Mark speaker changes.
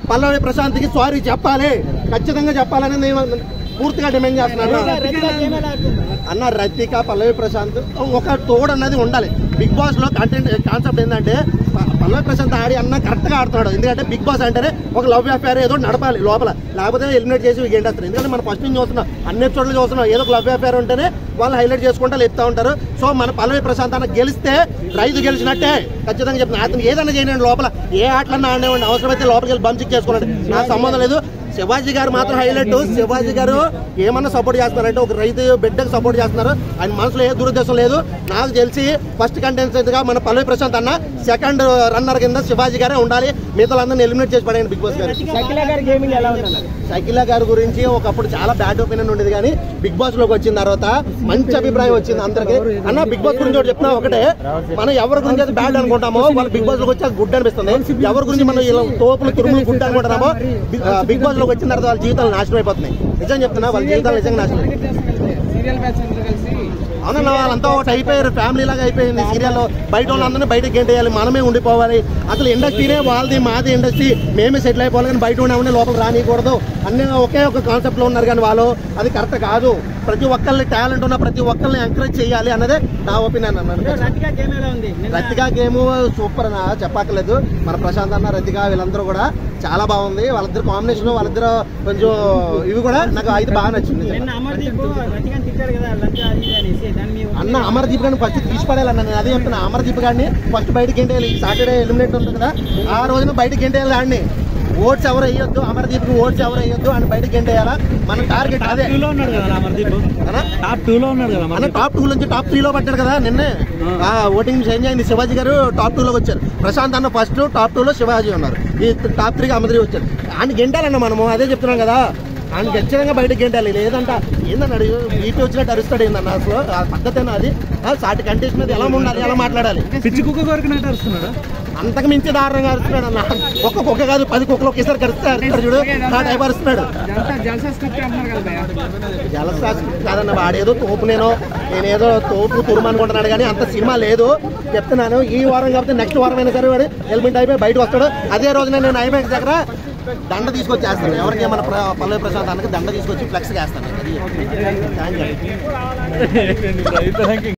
Speaker 1: పల్లవి ప్రశాంత్కి sorry చెప్పాలి ఖచ్చితంగా చెప్పాలని నేను పూర్తిగా డిమాండ్ చేస్తున్నాను అన్న రతిక పల్లవి ప్రశాంత్ ఒక తోడు అన్నది ఉండాలి బిగ్ బాస్ లో కంటెంట్ కాన్సెప్ట్ ఏంటంటే ప- పల్లవి ప్రశాంత్ ఆడి అన్న కరెక్ట్ గా ఆడుతున్నాడు ఎందుకంటే బిగ్ బాస్ అంటేనే ఒక లవ్ అఫేర్ ఏదో నడపాలి లోపల లేకపోతే ఎలిమినేట్ చేసి గెంటేస్తారు ఎందుకంటే మనం ఫస్ట్ నుంచి చూస్తున్నాం అన్ని చోట్ల చూస్తున్నాం ఏదో ఒక లవ్ అఫేర్ ఉంటేనే వాళ్ళు హైలైట్ చేసుకుంటా చెప్తా ఉంటారు సో మన పల్లవి ప్రశాంత్ అన్న గెలిస్తే రైతు గెలిచినట్టే ఖచ్చితంగా చెప్తున్నా అతను ఏదైనా చేయండి లోపల ఏ ఆటలన్నా ఆడేవాడిని అవసరమైతే లోపలికి వెళ్ళి బంచిక్ చేసుకోండి నాకు సంబంధం లేదు శివాజీ గారు మాత్రం హైలైట్ శివాజీ గారు ఏమన్నా సపోర్ట్ చేస్తున్నారంటే ఒక రైతు బిడ్డకు సపోర్ట్ చేస్తున్నారు ఆయన మనసులో ఏ దురుద్దేశం లేదు నాకు తెలిసి ఫస్ట్ కంటెంట్ గా మన పల్లవి ప్రశాంత్ అన్న సెకండ్ రన్నర్ కింద శివాజీ గారే ఉండాలి మిగతా అందరిని ఎలిమినేట్ చేసి పడేయండి బిగ్ బాస్ గారు
Speaker 2: షకిలా గారి గేమింగ్ ఎలా ఉందన్న
Speaker 1: షకీలా గారి గురించి ఒకప్పుడు చాలా బ్యాడ్ ఒపీనియన్ ఉండేది కానీ బిగ్ బాస్ లోకి వచ్చిన తర్వాత మంచి అభిప్రాయం వచ్చింది అందరికి అన్న బిగ్ బాస్ గురించి ఒకటి చెప్తున్నా ఒకటే మనం ఎవరి గురించి అయితే బ్యాడ్ అనుకుంటామో వాళ్ళు బిగ్ బాస్ లోకి వచ్చి అది గుడ్ అనిపిస్తుంది ఎవరి గురించి మనం ఇలా తోపులు తురుములు గుడ్ అనుకుంటున్నామో బి- ఆ, బిగ్ బాస్ లోకి వచ్చిన తర్వాత వాళ్ళ జీవితాలు నాశనం అయిపోతున్నాయి నిజం చెప్తున్నా వాళ్ళ జీవితాలు నిజంగా నాశనం
Speaker 2: సీరియల్ బ్యాచ్ అందరూ కలిసి
Speaker 1: అవునన్నా వాళ్ళంతా ఒకటి అయిపోయారు ఫ్యామిలీ లాగా అయిపోయింది సీరియల్లో బయట వాళ్ళందరినీ బయటకి గెంటేయాలి మనమే ఉండిపోవాలి అసలు ఇండస్ట్రీనే వాళ్ళది మాది ఇండస్ట్రీ మేమే సెటిల్ అయిపోవాలి కానీ బయట ఉండేవాడిని లోపల రానియకూడదు అన్ని ఒకే ఒక కాన్సెప్ట్లో ఉన్నారు కానీ వాళ్ళు అది కరెక్ట్ కాదు ప్రతి ఒక్కరిని టాలెంట్ ఉన్న ప్రతి ఒక్కరిని ఎంకరేజ్ చేయాలి అన్నదే నా ఒపీనియన్ అన్నాను
Speaker 2: రతికా గేమ్ ఎలా ఉంది
Speaker 1: రతికా గేమ్ సూపర్ అన్న చెప్పక్కర్లేదు మన ప్రశాంత్ అన్న రతిక వీళ్ళందరూ కూడా చాలా బాగుంది వాళ్ళిద్దరు కాంబినేషన్ వాళ్ళిద్దరు కొంచెం ఇవి కూడా నాకు అయితే బాగా నచ్చింది
Speaker 2: నిన్న అమర్దీప్ రతికాని తిట్టాడు కదా లంచ్ అది ఇది అనేసి దాని మీ
Speaker 1: అన్న అమర్దీప్ గారిని ఫస్ట్ తీసిపడేయాలన్న నేను అదే చెప్తున్నా అమర్దీప్ గారిని ఫస్ట్ బయటకి గెంటేయాలి సాటర్డే ఎలిమినేట్ ఉంటుంది కదా ఆ రోజున బయటకి గెంటేయాలి ఆడిని ఓట్స్ ఎవరు వేయొద్దు అమర్దీప్ ఓట్స్ ఎవరు వేయొద్దు అని బయటకి గెంటేయాలా మన టార్గెట్ అదే
Speaker 3: టూ లో ఉన్నాడు కదా అమర్దీప్
Speaker 1: అన్నా?
Speaker 3: టాప్ టూ లో ఉన్నాడు కదా
Speaker 1: అన్న
Speaker 3: అమర్దీప్
Speaker 1: టాప్ టూ నుంచి టాప్ త్రీ లో పట్టాడు కదా నిన్నే ఆ ఓటింగ్ చేంజ్ అయింది శివాజీ గారు టాప్ టూ లోకి వచ్చారు ప్రశాంత్ అన్న ఫస్ట్ టాప్ టూ లో శివాజీ ఉన్నారు ఈ టాప్ త్రీకి అమర్దీప్ వచ్చారు ఆయన గెంటాలన్న మనము అదే చెప్తున్నాం కదా ఆయన ఖచ్చితంగా బయటకు గెంటాలి లేదంట ఏందన్నాడు బీపీ వచ్చినట్టు అరుస్తాడు ఏందన్న అసలు ఆ పద్ధతేనా అది ఆ సాటి కంటెస్ట్ మీద ఎలా ఉండాలి ఎలా మాట్లాడాలి
Speaker 3: పిచ్చి కుక్క కొరికినట్టు అరుస్తున్నాడు
Speaker 1: అంతకు మించి దారుణంగా అరుస్తున్నాడు అన్న ఒక్క కుక్క కాదు పది కుక్కలు ఒకేసారి కరిస్తే అరుస్తాడు చూడు ఆ టైప్ అరుస్తున్నాడు
Speaker 2: జల్సా జల్సా స్క్రిప్ట్ అంటున్నారు కదా భయ్యా
Speaker 1: జలశాస్త్రి కాదన్న వాడేదో తోపు నేను నేనేదో తోపు తురుము అనుకుంటున్నాడు కానీ అంత సినిమా లేదు చెప్తున్నాను ఈ వారం కాకపోతే నెక్స్ట్ వారం అయినా సరే వాడు హెల్మెట్ అయిపోయి బయటకు వస్తాడు అదే రోజున నేను ఐమాక్స్ దగ్గర దండ తీసుకొచ్చి వేస్తాను ఎవరికి మన ప్ర- పల్లవి ప్రశాంత్ అన్నకి దండ తీసుకొచ్చి ఫ్లెక్స్ వేస్తాను థ్యాంక్ యూ
Speaker 3: థ్యాంక్ యూ